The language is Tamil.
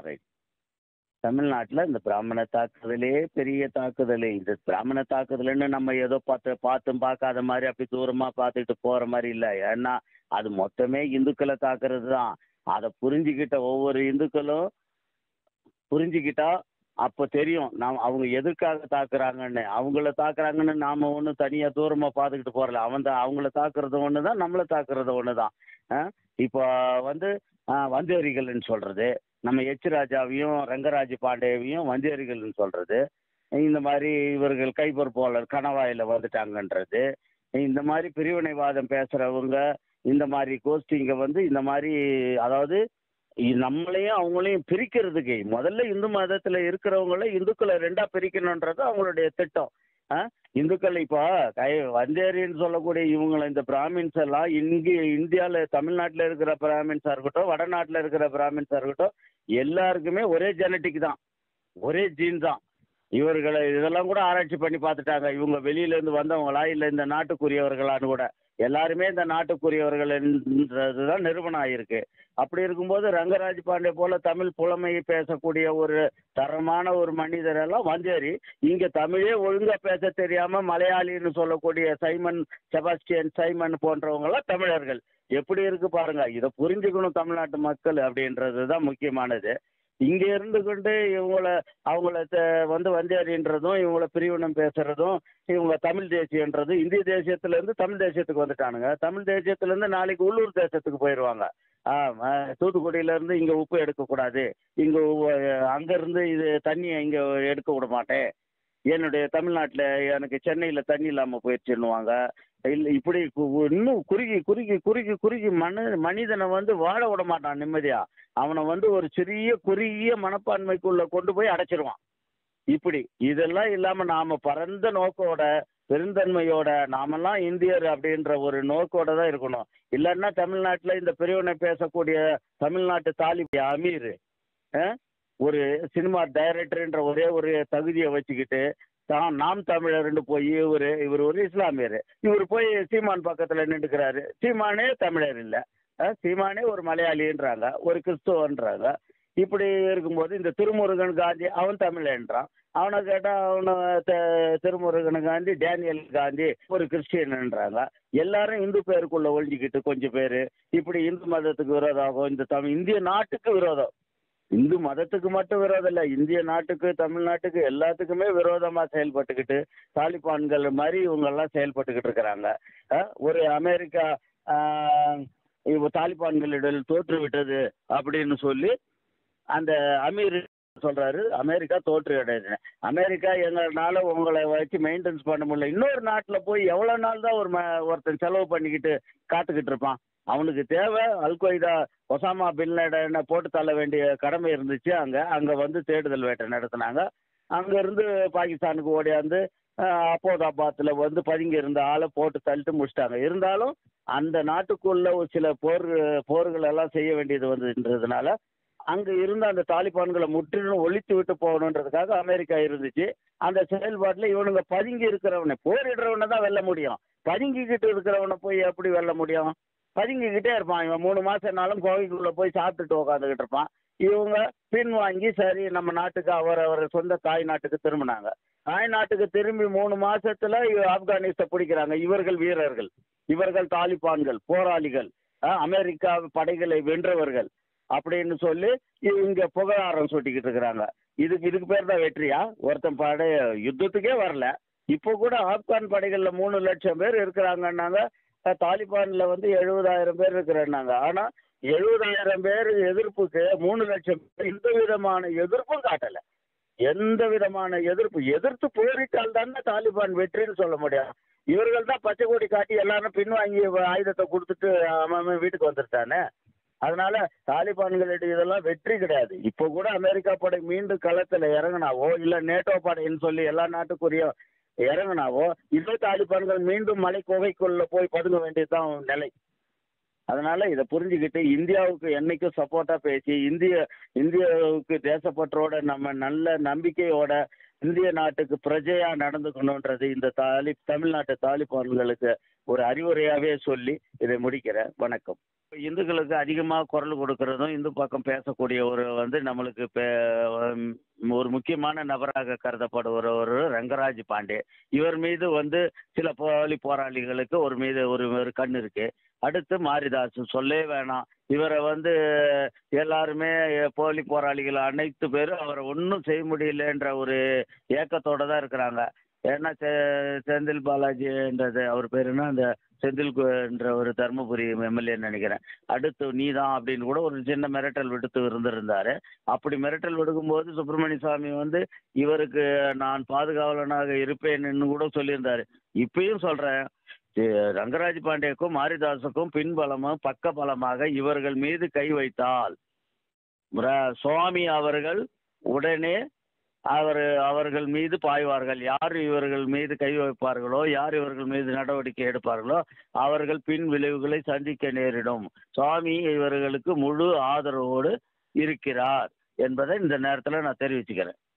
ரைட் தமிழ்நாட்டில் இந்த பிராமண தாக்குதலே பெரிய தாக்குதல் இந்த பிராமண தாக்குதல்னு நம்ம ஏதோ பார்த்து பார்த்தும் பார்க்காத மாதிரி அப்படி தூரமாக பார்த்துட்டு போகிற மாதிரி இல்லை ஏன்னா அது மொத்தமே இந்துக்களை தாக்குறது தான் அதை புரிஞ்சுக்கிட்ட ஒவ்வொரு இந்துக்களும் புரிஞ்சுக்கிட்டா அப்போ தெரியும் நாம் அவங்க எதுக்காக தாக்குறாங்கன்னு அவங்கள தாக்குறாங்கன்னு நாம் ஒன்றும் தனியாக தூரமாக பார்த்துக்கிட்டு போகிறல அவன் தான் அவங்கள தாக்குறது ஒன்று தான் நம்மளை தாக்குறது ஒன்று தான் இப்போ வந்து ஆ, வந்தேரிகள்னு சொல்கிறது நம்ம எச் ராஜாவையும் ரங்கராஜ பாண்டேவையும் வந்தேரிகள்னு சொல்கிறது இந்த மாதிரி இவர்கள் கைப்பொறுப்பாளர் கணவாயில் வந்துட்டாங்கன்றது இந்த மாதிரி பிரிவினைவாதம் பேசுகிறவங்க இந்த மாதிரி கோஷ்டிங்க வந்து இந்த மாதிரி அதாவது இ- நம்மளையும் அவங்களையும் பிரிக்கிறதுக்கு முதல்ல இந்து மதத்தில் இருக்கிறவங்கள இந்துக்களை ரெண்டாக பிரிக்கணுன்றது அவங்களுடைய திட்டம் ஆ இந்துக்கள் இப்போ கை வந்தேரின்னு சொல்லக்கூடிய இவங்களை இந்த பிராமின்ஸ் எல்லாம் இங்கே இந்தியாவில் தமிழ்நாட்டில் இருக்கிற பிராமின்ஸாக இருக்கட்டும் வடநாட்டில் இருக்கிற பிராமின்ஸாக இருக்கட்டும் எல்லாருக்குமே ஒரே ஜெனட்டிக் தான் ஒரே ஜீன் தான் இவர்களை இதெல்லாம் கூட ஆராய்ச்சி பண்ணி பார்த்துட்டாங்க இவங்க வெளியிலேருந்து வந்தவங்களா இல்லை இந்த நாட்டுக்குரியவர்களான்னு கூட எல்லாருமே இந்த நாட்டுக்குரியவர்கள் என்றது தான் நிரூபணம் ஆகிருக்கு அப்படி இருக்கும்போது ரங்கராஜ் பாண்டே போல தமிழ் புலமையை பேசக்கூடிய ஒரு தரமான ஒரு மனிதரெல்லாம் வந்தேரி இங்கே தமிழே ஒழுங்கா பேச தெரியாம மலையாளின்னு சொல்லக்கூடிய சைமன் செபாஸ்டியன் சைமன் போன்றவங்களாம் தமிழர்கள் எப்படி இருக்கு பாருங்க இதை புரிஞ்சுக்கணும் தமிழ்நாட்டு மக்கள் அப்படின்றது தான் முக்கியமானது இங்கே இருந்து கொண்டு இவங்கள அவங்கள த- வந்து வந்தேரின்றதும் இவங்கள பிரிவினம் பேசுறதும் இவங்க தமிழ் தேசியன்றதும் இந்திய தேசியத்துலேருந்து தமிழ் தேசியத்துக்கு வந்துட்டானுங்க தமிழ் தேசியத்துலேருந்து நாளைக்கு உள்ளூர் தேசத்துக்கு போயிடுவாங்க ஆ ம- தூத்துக்குடியிலேருந்து இங்கே உப்பு எடுக்கக்கூடாது இங்கே அங்கேருந்து இது தண்ணியை இங்கே எடுக்க விட மாட்டேன் என்னுடைய தமிழ்நாட்டில் எனக்கு சென்னையில் தண்ணி இல்லாமல் போயிடுச்சுன்னுவாங்க இல்லை இப்படி கு- இன்னும் குறுகி குறுகி குறுகி குறுகி மனு மனிதனை வந்து வாழ விட மாட்டான் நிம்மதியாக அவனை வந்து ஒரு சிறிய குறுகிய மனப்பான்மைக்குள்ளே கொண்டு போய் அடைச்சிருவான் இப்படி இதெல்லாம் இல்லாமல் நாம் பரந்த நோக்கோட பெருந்தன்மையோட நாமெல்லாம் இந்தியர் அப்படின்ற ஒரு நோக்கோட தான் இருக்கணும் இல்லைன்னா தமிழ்நாட்டில் இந்த பிரிவினை பேசக்கூடிய தமிழ்நாட்டு தாலி அமீர் அஹ், ஒரு சினிமா டைரக்டர்ன்ற ஒரே ஒரு தகுதியை வச்சுக்கிட்டு தான் நாம் தமிழர்னு போய் இவர் இவர் ஒரு இஸ்லாமியர் இவர் போய் சீமான் பக்கத்தில் நின்றுக்கிறாரு சீமானே தமிழர் இல்லை சீமானே ஒரு மலையாளின்றாங்க ஒரு கிறிஸ்துவன்றாங்க இப்படி இருக்கும்போது இந்த திருமுருகன் காந்தி அவன் தமிழன்றான் அவனை கேட்டால் அவனை த- திருமுருகன் காந்தி டேனியல் காந்தி ஒரு கிறிஸ்டியன்ன்றாங்க எல்லாரும் இந்து பேருக்குள்ள ஒழிஞ்சிக்கிட்டு கொஞ்சம் பேர் இப்படி இந்து மதத்துக்கு விரோதம் இந்த தமிழ் இந்திய நாட்டுக்கு விரோதம் இந்து மதத்துக்கு மட்டும் விரோதம் இல்லை இந்திய நாட்டுக்கு தமிழ்நாட்டுக்கு எல்லாத்துக்குமே விரோதமாக செயல்பட்டுக்கிட்டு தாலிபான்கள் மாதிரி இவங்கெல்லாம் செயல்பட்டுக்கிட்டு இருக்கிறாங்க அஹ், ஒரு அமெரிக்கா ஆஹ், இவ தாலிபான்களிடம் தோற்று விட்டது அப்படின்னு சொல்லி அந்த அமீர் சொல்றாரு அமெரிக்கா தோற்று அடையுது அமெரிக்கா எங்களால உங்களை வச்சு மெயின்டெனன்ஸ் பண்ண முடியல இன்னொரு நாட்டில் போய் எவ்வளோ நாள் தான் ஒரு ம ஒருத்தன் செலவு பண்ணிக்கிட்டு காத்துக்கிட்டு இருப்பான் அவனுக்கு தேவை அல்கொய்தா ஒசாமா பின் லேடனை போட்டு தள்ள வேண்டிய கடமை இருந்துச்சு அங்கே அங்கே வந்து தேடுதல் வேட்டை நடத்தினாங்க அங்கேருந்து பாகிஸ்தானுக்கு ஓடியாந்து அப்போதாபாத்தில் வந்து பதுங்கி இருந்த ஆளை போட்டு தள்ளிட்டு முடிச்சிட்டாங்க இருந்தாலும் அந்த நாட்டுக்குள்ள ஒரு சில போர் போர்கள் எல்லாம் செய்ய வேண்டியது வந்ததுன்றதுனால அங்கே இருந்த அந்த தாலிபான்களை முற்றிலும் ஒழித்து விட்டு போகணுன்றதுக்காக அமெரிக்கா இருந்துச்சு அந்த செயல்பாட்டில் இவனுங்க பதுங்கி இருக்கிறவனை போரிடுறவனை தான் வெல்ல முடியும் பதுங்கிக்கிட்டு இருக்கிறவனை போய் எப்படி வெல்ல முடியும் பதுங்கிக்கிட்டே இருப்பான் இவன் மூணு மாசம்னாலும் கோவைக்குள்ளே போய் சாப்பிட்டுட்டு உட்காந்துக்கிட்டு இருப்பான் இவங்க பின் வாங்கி சரி நம்ம நாட்டுக்கு அவர் அவர் சொந்த தாய் நாட்டுக்கு திரும்பினாங்க தாய் நாட்டுக்கு திரும்பி மூணு மாசத்துல இவ- ஆப்கானிஸ்தை பிடிக்கிறாங்க இவர்கள் வீரர்கள் இவர்கள் தாலிபான்கள் போராளிகள் அஹ், அமெரிக்கா படைகளை வென்றவர்கள் அப்படின்னு சொல்லி இங்க புகழாரம் சூட்டிக்கிட்டு இருக்கிறாங்க இதுக்கு இதுக்கு பேர் தான் வெற்றியா ஒருத்தன் படை யுத்தத்துக்கே வரல இப்போ கூட ஆப்கான் படைகள்ல மூணு லட்சம் பேர் இருக்கிறாங்கன்னாங்க அஹ், தாலிபான்ல வந்து எழுபதாயிரம் பேர் இருக்கிறாங்க ஆனா எழுபதாயிரம் பேர் எதிர்ப்புக்கு மூணு லட்சம் பேர் எந்த விதமான எதிர்ப்பும் காட்டல எந்த விதமான எதிர்ப்பு எதிர்த்து போரிட்டால் தானே தாலிபான் வெற்றின்னு சொல்ல முடியும் இவர்கள் தான் பச்சை கொடி காட்டி எல்லாரும் பின்வாங்கி ஆயுதத்தை கொடுத்துட்டு அவன் அவன் வீட்டுக்கு வந்துட்டானே அதனால தாலிபான்களுடைய இதெல்லாம் வெற்றி கிடையாது இப்போ கூட அமெரிக்கா படை மீண்டும் களத்தில் இறங்கினாவோ இல்லை நேட்டோ படைன்னு சொல்லி எல்லா நாட்டுக்குரிய இறங்கினாவோ இதே தாலிபான்கள் மீண்டும் மலை குகைக்குள்ள போய் பதுங்க வேண்டியதுதான் நிலை அதனால இதை புரிஞ்சுக்கிட்டு இந்தியாவுக்கு என்னைக்கும் சப்போர்ட்டா பேசி இந்திய இந்தியாவுக்கு தேசப்பற்றோட நம்ம நல்ல நம்பிக்கையோட இந்திய நாட்டுக்கு பிரஜையா நடந்துக்கணுன்றது இந்த தாலி தமிழ்நாட்டு தாலிபான்களுக்கு ஒரு அறிவுரையாவே சொல்லி இதை முடிக்கிறேன் வணக்கம் இந்துக்களுக்கு அதிகமாக குரல் கொடுக்கறதும் இந்து பக்கம் பேசக்கூடிய ஒரு வந்து நம்மளுக்கு இப்போ ஒரு முக்கியமான நபராக கருதப்படுவர் ஒரு ரங்கராஜ் பாண்டே இவர் மீது வந்து சில போலி போராளிகளுக்கு ஒரு மீது ஒரு ஒரு கண் இருக்கு அடுத்து மாரிதாஸ் சொல்லே வேணாம் இவரை வந்து எல்லாருமே போலி போராளிகள் அனைத்து பேரும் அவரை ஒன்றும் செய்ய முடியலன்ற ஒரு ஏக்கத்தோட தான் இருக்கிறாங்க ஏன்னா செ- செந்தில் பாலாஜின்றது அவர் பேர் என்ன அந்த செந்தில் கு- என்ற ஒரு தருமபுரி எம்எல்ஏன்னு நினைக்கிறேன் அடுத்து நீதான் அப்படின்னு கூட ஒரு சின்ன மிரட்டல் விடுத்து இருந்திருந்தாரு அப்படி மிரட்டல் விடுக்கும்போது சுப்பிரமணிய சுவாமி வந்து இவருக்கு நான் பாதுகாவலனாக இருப்பேன்னு கூட சொல்லியிருந்தாரு இப்பயும் சொல்றேன் தி- ரங்கராஜ் பாண்டேக்கும் மாரிதாஸுக்கும் பின்பலமும் பக்க பலமாக இவர்கள் மீது கை வைத்தால் ர- சுவாமி அவர்கள் உடனே அவர் அவர்கள் மீது பாய்வார்கள் யார் இவர்கள் மீது கை வைப்பார்களோ யார் இவர்கள் மீது நடவடிக்கை எடுப்பார்களோ அவர்கள் பின் விளைவுகளை சந்திக்க நேரிடும் சுவாமி இவர்களுக்கு முழு ஆதரவோடு இருக்கிறார் என்பதை இந்த நேரத்தில் நான் தெரிவிச்சுக்கிறேன்